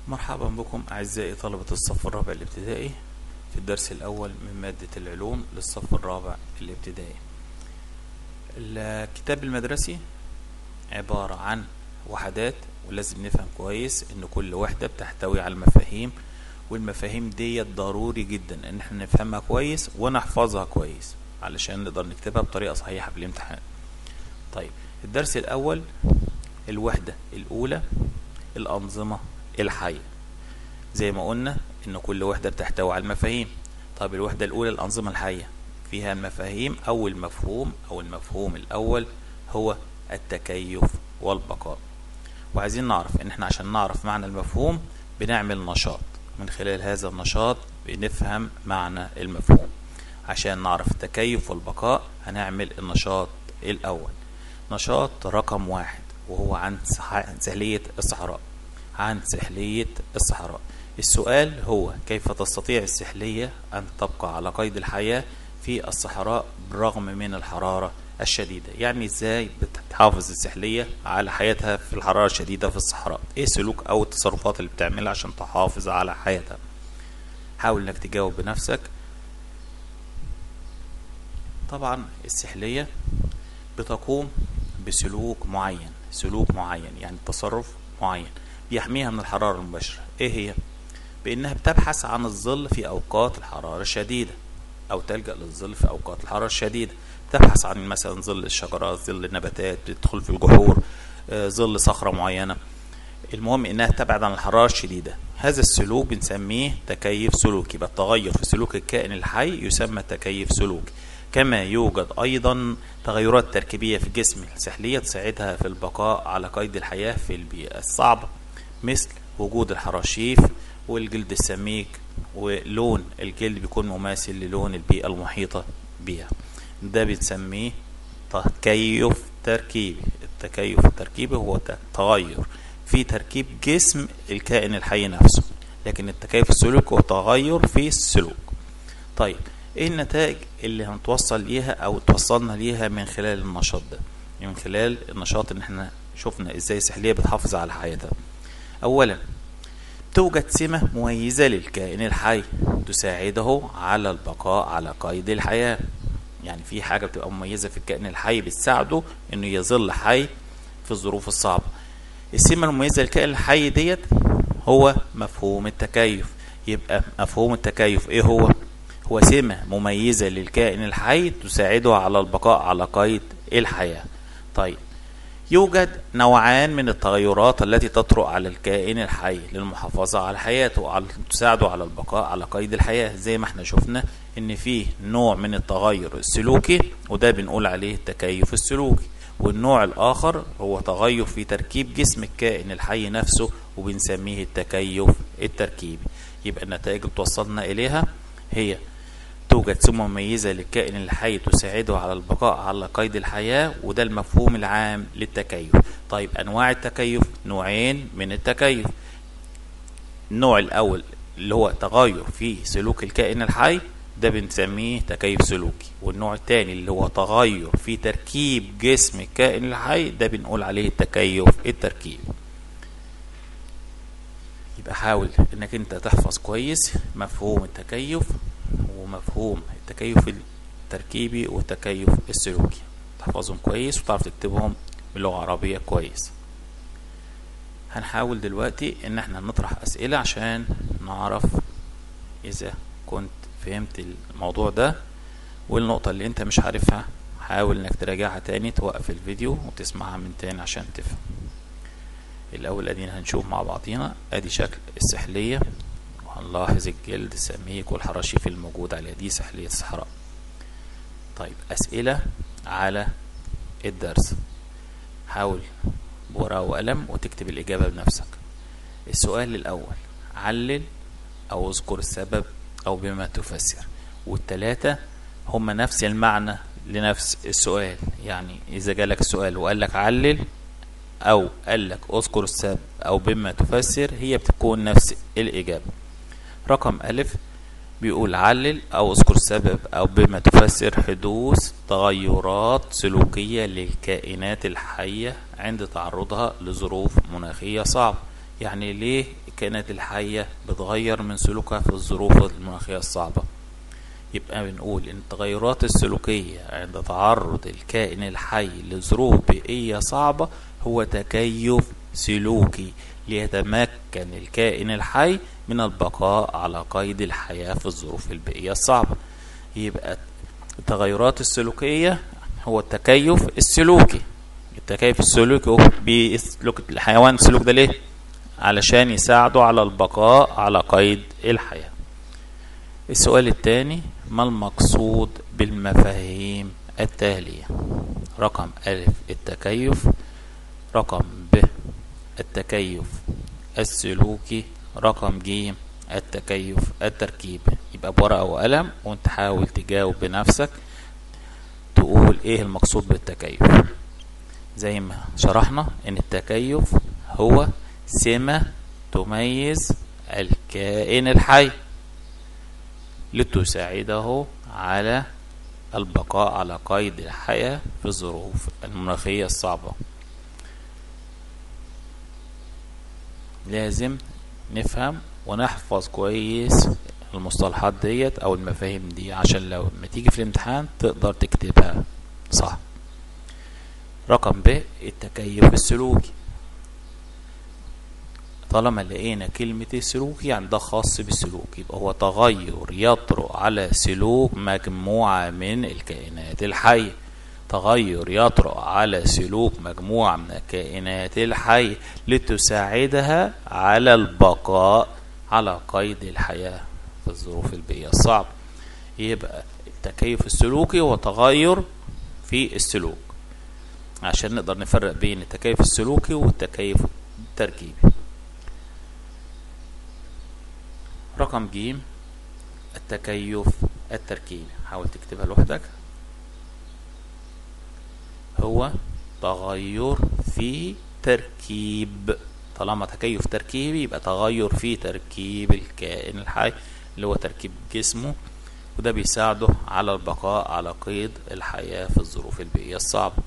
مرحبا بكم أعزائي طلبة الصف الرابع الابتدائي في الدرس الأول من مادة العلوم للصف الرابع الابتدائي الكتاب المدرسي عبارة عن وحدات ولازم نفهم كويس إن كل وحدة بتحتوي على المفاهيم والمفاهيم ديت ضروري جدا إن احنا نفهمها كويس ونحفظها كويس علشان نقدر نكتبها بطريقة صحيحة في الامتحان طيب الدرس الأول الوحدة الأولى الأنظمة الحية زي ما قلنا إن كل وحدة بتحتوي على المفاهيم طب الوحدة الأولى الأنظمة الحية فيها المفاهيم أو المفهوم أو المفهوم الأول هو التكيف والبقاء وعايزين نعرف إن إحنا عشان نعرف معنى المفهوم بنعمل نشاط من خلال هذا النشاط بنفهم معنى المفهوم عشان نعرف التكيف والبقاء هنعمل النشاط الأول نشاط رقم واحد وهو عن سهلية الصحراء عن سحلية الصحراء السؤال هو كيف تستطيع السحلية أن تبقى على قيد الحياة في الصحراء بالرغم من الحرارة الشديدة يعني ازاي بتحافظ السحلية على حياتها في الحرارة الشديدة في الصحراء ايه السلوك او التصرفات اللي بتعملها عشان تحافظ على حياتها حاول انك تجاوب بنفسك طبعا السحلية بتقوم بسلوك معين سلوك معين يعني تصرف معين بيحميها من الحرارة المباشرة ايه هي بانها بتبحث عن الظل في اوقات الحرارة الشديدة او تلجأ للظل في اوقات الحرارة الشديدة تبحث عن مثلا ظل الشجرات ظل النباتات بتدخل في الجحور آه، ظل صخرة معينة المهم انها تبعد عن الحرارة الشديدة هذا السلوك بنسميه تكيف سلوكي يبقى التغير في سلوك الكائن الحي يسمى تكيف سلوكي كما يوجد ايضا تغيرات تركيبية في الجسم السحلية تساعدها في البقاء على قيد الحياة في البيئة الصعبة مثل وجود الحراشيف والجلد السميك ولون الجلد بيكون مماثل للون البيئة المحيطة بها ده بنسميه تكيف تركيبي التكيف التركيبي هو تغير في تركيب جسم الكائن الحي نفسه لكن التكيف السلوكي هو تغير في السلوك طيب ايه النتائج اللي هنتوصل ليها او توصلنا ليها من خلال النشاط ده من خلال النشاط ان احنا شفنا ازاي السحلية بتحافظ على حياتها اولا توجد سمة مميزة للكائن الحي تساعده على البقاء على قيد الحياة يعني في حاجة بتبقى مميزة في الكائن الحي بتساعده انه يظل حي في الظروف الصعبة السمة المميزة للكائن الحي ديت هو مفهوم التكيف يبقى مفهوم التكيف ايه هو هو سمة مميزة للكائن الحي تساعده على البقاء على قيد الحياة طيب يوجد نوعان من التغيرات التي تطرق على الكائن الحي للمحافظة على حياته وعلى تساعده على البقاء على قيد الحياة زي ما احنا شفنا ان فيه نوع من التغير السلوكي وده بنقول عليه التكيف السلوكي والنوع الاخر هو تغير في تركيب جسم الكائن الحي نفسه وبنسميه التكيف التركيبي يبقى النتائج اللي توصلنا اليها هي توجد سمة مميزة للكائن الحي تساعده على البقاء على قيد الحياة وده المفهوم العام للتكيف طيب أنواع التكيف نوعين من التكيف النوع الأول اللي هو تغير في سلوك الكائن الحي ده بنسميه تكيف سلوكي والنوع الثاني اللي هو تغير في تركيب جسم الكائن الحي ده بنقول عليه التكيف التركيبي يبقى حاول انك انت تحفظ كويس مفهوم التكيف ومفهوم التكيف التركيبي والتكيف السلوكي تحفظهم كويس وتعرف تكتبهم بلغة عربية كويس هنحاول دلوقتي ان احنا نطرح اسئلة عشان نعرف اذا كنت فهمت الموضوع ده والنقطة اللي انت مش عارفها حاول انك تراجعها تاني توقف الفيديو وتسمعها من تاني عشان تفهم الاول ادينا هنشوف مع بعضينا ادي شكل السحلية وهنلاحظ الجلد السميك والحراشيف الموجود عليها دي سحلية الصحراء طيب اسئلة على الدرس حاول بورقة وقلم وتكتب الإجابة بنفسك السؤال الأول علل أو اذكر السبب أو بما تفسر والتلاتة هما نفس المعنى لنفس السؤال يعني إذا جالك السؤال وقال لك علل أو قال لك اذكر السبب أو بما تفسر هي بتكون نفس الإجابة رقم ألف بيقول علل أو اذكر السبب أو بما تفسر حدوث تغيرات سلوكية للكائنات الحية عند تعرضها لظروف مناخية صعبة يعني ليه الكائنات الحية بتغير من سلوكها في الظروف المناخية الصعبة يبقى بنقول ان التغيرات السلوكية عند تعرض الكائن الحي لظروف بيئية صعبة هو تكيف سلوكي ليتمكن الكائن الحي من البقاء على قيد الحياة في الظروف البيئية الصعبة يبقى التغيرات السلوكية هو التكيف السلوكي التكيف السلوكي هو بيسلك الحيوان السلوك ده ليه علشان يساعده على البقاء على قيد الحياة السؤال الثاني ما المقصود بالمفاهيم التالية رقم ألف التكيف رقم ب التكيف السلوكي رقم ج التكيف التركيبي يبقى بورقة وقلم وانت حاول تجاوب بنفسك تقول ايه المقصود بالتكيف زي ما شرحنا ان التكيف هو سمة تميز الكائن الحي لتساعده على البقاء على قيد الحياة في الظروف المناخية الصعبة لازم نفهم ونحفظ كويس المصطلحات ديت او المفاهيم دي عشان لو ما تيجي في الامتحان تقدر تكتبها صح رقم ب التكيف السلوكي طالما لقينا كلمة السلوكي يعني ده خاص بالسلوك يبقى هو تغير يطرأ على سلوك مجموعة من الكائنات الحية تغير يطرأ على سلوك مجموعة من الكائنات الحية لتساعدها على البقاء على قيد الحياة في الظروف البيئية الصعبة يبقى التكيف السلوكي هو تغير في السلوك عشان نقدر نفرق بين التكيف السلوكي والتكيف التركيبي رقم ج التكيف التركيبي حاول تكتبها لوحدك هو تغير في تركيب طالما تكيف تركيبي يبقى تغير في تركيب الكائن الحي اللي هو تركيب جسمه وده بيساعده على البقاء على قيد الحياة في الظروف البيئية الصعبة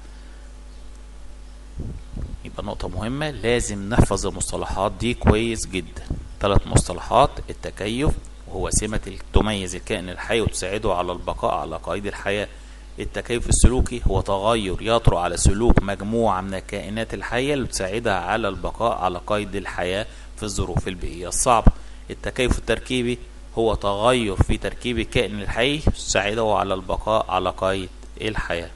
يبقى نقطة مهمة لازم نحفظ المصطلحات دي كويس جدا ثلاث مصطلحات التكيف وهو سمة تميز الكائن الحي وتساعده على البقاء على قيد الحياة التكيف السلوكي هو تغير يطرأ على سلوك مجموعة من الكائنات الحية اللي تساعدها على البقاء على قيد الحياة في الظروف البيئية الصعبة التكيف التركيبي هو تغير في تركيب الكائن الحي تساعده على البقاء على قيد الحياة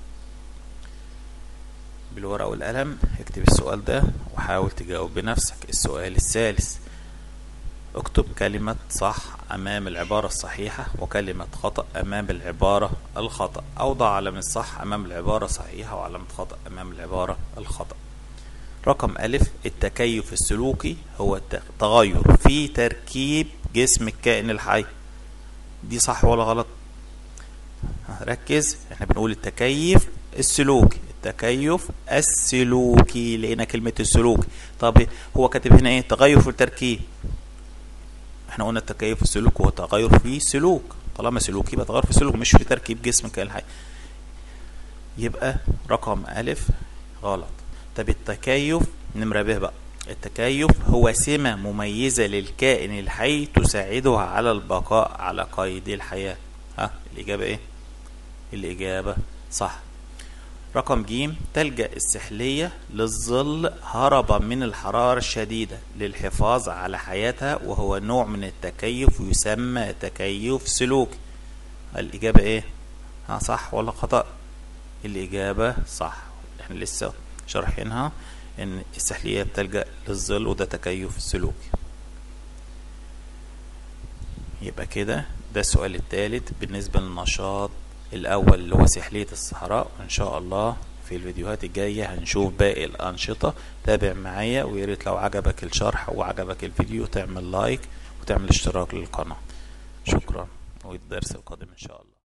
بالورقة والقلم اكتب السؤال ده وحاول تجاوب بنفسك السؤال الثالث اكتب كلمة صح أمام العبارة الصحيحة وكلمة خطأ أمام العبارة الخطأ أو ضع علامة صح أمام العبارة الصحيحة وعلامة خطأ أمام العبارة الخطأ رقم ألف التكيف السلوكي هو التغير في تركيب جسم الكائن الحي دي صح ولا غلط ركز احنا بنقول التكيف السلوكي التكيف السلوكي لقينا كلمة السلوك طب هو كاتب هنا ايه تغير في التركيب احنا قلنا التكيف السلوك هو تغير في سلوك طالما سلوك يبقى تغير في سلوك مش في تركيب جسم الكائن الحي يبقى رقم ألف غلط طب التكيف نمرة ب بقى التكيف هو سمة مميزة للكائن الحي تساعده على البقاء على قيد الحياة ها الإجابة إيه؟ الإجابة صح رقم ج تلجأ السحلية للظل هربا من الحرارة الشديدة للحفاظ على حياتها وهو نوع من التكيف يسمى تكيف سلوكي الإجابة إيه؟ ها صح ولا خطأ؟ الإجابة صح احنا لسه شارحينها ان السحلية بتلجأ للظل وده تكيف سلوكي يبقى كده ده السؤال الثالث بالنسبة للنشاط الأول اللي هو سحلية الصحراء وإن شاء الله في الفيديوهات الجاية هنشوف باقي الأنشطة تابع معايا وياريت لو عجبك الشرح وعجبك الفيديو تعمل لايك وتعمل اشتراك للقناة شكرا والدرس القادم إن شاء الله